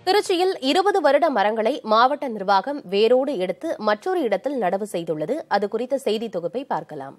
திருச்சியில் இருபது வருட மரங்களை மாவட்ட நிர்வாகம் வேரோடு எடுத்து மற்றொரு இடத்தில் நடவு செய்துள்ளது அது குறித்த செய்தி தொகுப்பை பார்க்கலாம்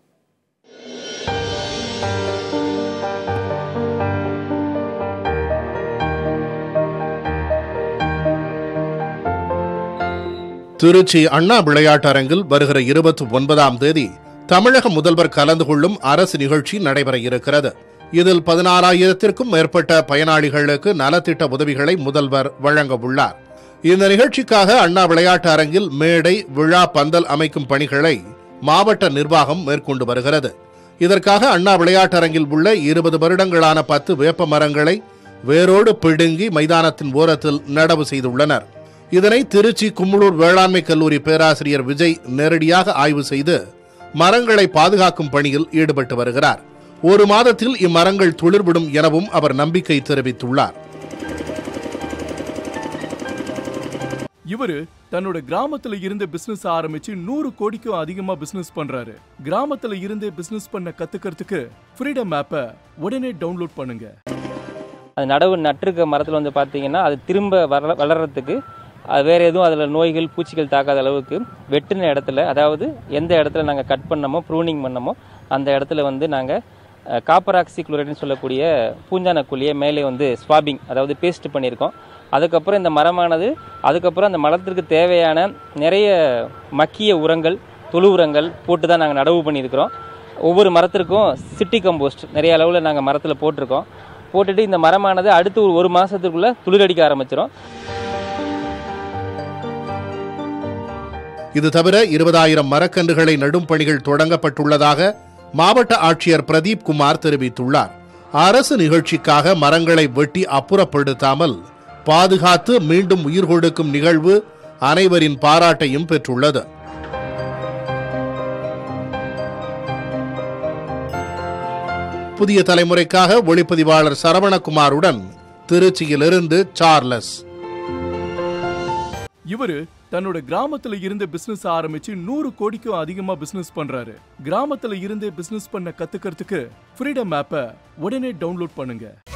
திருச்சி அண்ணா விளையாட்டரங்கில் வருகிற இருபத்தி ஒன்பதாம் தேதி தமிழக முதல்வர் கலந்து கொள்ளும் அரசு நிகழ்ச்சி நடைபெற இருக்கிறது இதில் பதினாறாயிரத்திற்கும் மேற்பட்ட பயனாளிகளுக்கு நலத்திட்ட உதவிகளை முதல்வர் வழங்க உள்ளார் இந்த நிகழ்ச்சிக்காக அண்ணா விளையாட்டு அரங்கில் மேடை விழா பந்தல் அமைக்கும் பணிகளை மாவட்ட நிர்வாகம் மேற்கொண்டு வருகிறது இதற்காக அண்ணா விளையாட்டரங்கில் உள்ள இருபது வருடங்களான பத்து வேப்ப மரங்களை வேரோடு பிடுங்கி மைதானத்தின் ஓரத்தில் நடவு செய்துள்ளனர் இதனை திருச்சி கும்மளூர் வேளாண்மை கல்லூரி பேராசிரியர் விஜய் நேரடியாக ஆய்வு செய்து மரங்களை பாதுகாக்கும் பணியில் ஈடுபட்டு வருகிறார் ஒரு மாதத்தில் இம்மரங்கள் துளிர்விடும் எனவும் அவர் நம்பிக்கை தெரிவித்துள்ளார் இவரு தன்னோட கிராமத்துல இருந்து பிசினஸ் ஆரம்பிச்சு நூறு கோடிக்கும் அதிகமா பிசினஸ் பண்றாரு கிராமத்துல இருந்தே பிசினஸ் பண்ண கத்துக்கிறதுக்கு ஃப்ரீடம் ஆப்பை உடனே டவுன்லோட் பண்ணுங்க அது நடவு நட்டிருக்க மரத்தில் வந்து பார்த்தீங்கன்னா அது திரும்ப வளர வளர்கிறதுக்கு அது வேறு எதுவும் அதில் நோய்கள் பூச்சிகள் தாக்காத அளவுக்கு வெட்டின இடத்துல அதாவது எந்த இடத்துல நாங்கள் கட் பண்ணமோ ப்ரூனிங் பண்ணமோ அந்த இடத்துல வந்து நாங்கள் காப்பர் ஆக்சி குளோரைட்னு சொல்லக்கூடிய பூஞ்சான குழியை மேலே வந்து ஸ்வாபிங் அதாவது பேஸ்ட் பண்ணியிருக்கோம் அதுக்கப்புறம் இந்த மரமானது அதுக்கப்புறம் அந்த மரத்திற்கு தேவையான நிறைய மக்கிய உரங்கள் தொழு உரங்கள் போட்டு தான் நாங்கள் நடவு பண்ணியிருக்கிறோம் ஒவ்வொரு மரத்திற்கும் சிட்டி கம்போஸ்ட் நிறைய அளவில் நாங்கள் மரத்தில் போட்டிருக்கோம் போட்டுட்டு இந்த மரமானது அடுத்து ஒரு ஒரு மாதத்துக்குள்ளே துளிரடிக்க ஆரம்பிச்சிடும் இது தவிர இருபதாயிரம் மரக்கன்றுகளை நடும் பணிகள் தொடங்கப்பட்டுள்ளதாக மாவட்ட ஆட்சியர் பிரதீப் குமார் தெரிவித்துள்ளார் அரசு நிகழ்ச்சிக்காக மரங்களை வெட்டி அப்புறப்படுத்தாமல் பாதுகாத்து மீண்டும் உயிர் கொடுக்கும் நிகழ்வு அனைவரின் பாராட்டையும் பெற்றுள்ளது புதிய தலைமுறைக்காக ஒளிப்பதிவாளர் சரவணகுமாருடன் திருச்சியிலிருந்து சார்லஸ் இவரு தன்னோட கிராமத்துல இருந்து பிசினஸ் ஆரம்பிச்சு நூறு கோடிக்கும் அதிகமா பிசினஸ் பண்றாரு கிராமத்துல இருந்தே பிசினஸ் பண்ண கத்துக்கிறதுக்கு ஃப்ரீடம் ஆப்பை உடனே டவுன்லோட் பண்ணுங்க